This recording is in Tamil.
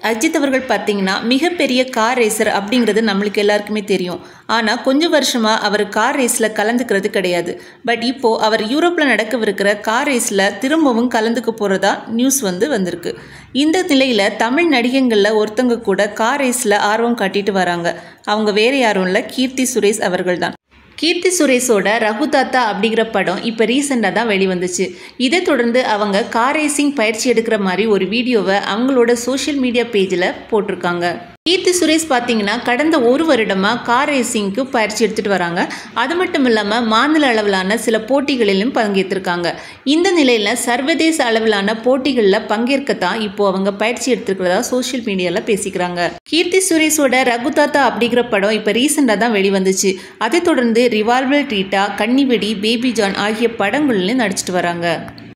அஜித் அவர்கள் பார்த்தீங்கன்னா மிகப்பெரிய கார் ரேசர் அப்படிங்கிறது நம்மளுக்கு எல்லாருக்குமே தெரியும் ஆனால் கொஞ்சம் வருஷமாக அவர் கார் ரேஸில் கலந்துக்கிறது கிடையாது பட் இப்போது அவர் யூரோப்பில் நடக்கவிருக்கிற கார் ரேஸில் திரும்பவும் கலந்துக்க போகிறதா நியூஸ் வந்து வந்திருக்கு இந்த நிலையில் தமிழ் நடிகைகளில் ஒருத்தங்க கூட கார் ரேஸில் ஆர்வம் காட்டிட்டு வராங்க அவங்க வேறு யாரும் இல்லை கீர்த்தி சுரேஷ் அவர்கள் தான் கீர்த்தி சுரேஷோட ரகுதாத்தா அப்படிங்கிற படம் இப்போ ரீசெண்டாக தான் வெளிவந்துச்சு இதை தொடர்ந்து அவங்க கார் ரேசிங் பயிற்சி எடுக்கிற மாதிரி ஒரு வீடியோவை அவங்களோட சோஷியல் மீடியா பேஜில் போட்டிருக்காங்க கீர்த்தி சுரேஷ் பார்த்தீங்கன்னா கடந்த ஒரு வருடமாக கார் ரேசிங்க்கு பயிற்சி எடுத்துகிட்டு வராங்க அது மட்டும் இல்லாமல் மாநில அளவிலான சில போட்டிகளிலும் பங்கேற்றிருக்காங்க இந்த நிலையில் சர்வதேச அளவிலான போட்டிகளில் பங்கேற்கத்தான் இப்போ அவங்க பயிற்சி எடுத்துருக்கிறதா சோஷியல் மீடியாவில் பேசிக்கிறாங்க கீர்த்தி சுரேஷோட ரகுதாத்தா அப்படிங்கிற படம் இப்போ ரீசெண்டாக தான் வெளிவந்துச்சு அதை தொடர்ந்து ரிவால்வர் ட்ரீட்டா கன்னிவெடி பேபி ஜான் ஆகிய படங்கள்லையும் நடிச்சிட்டு வராங்க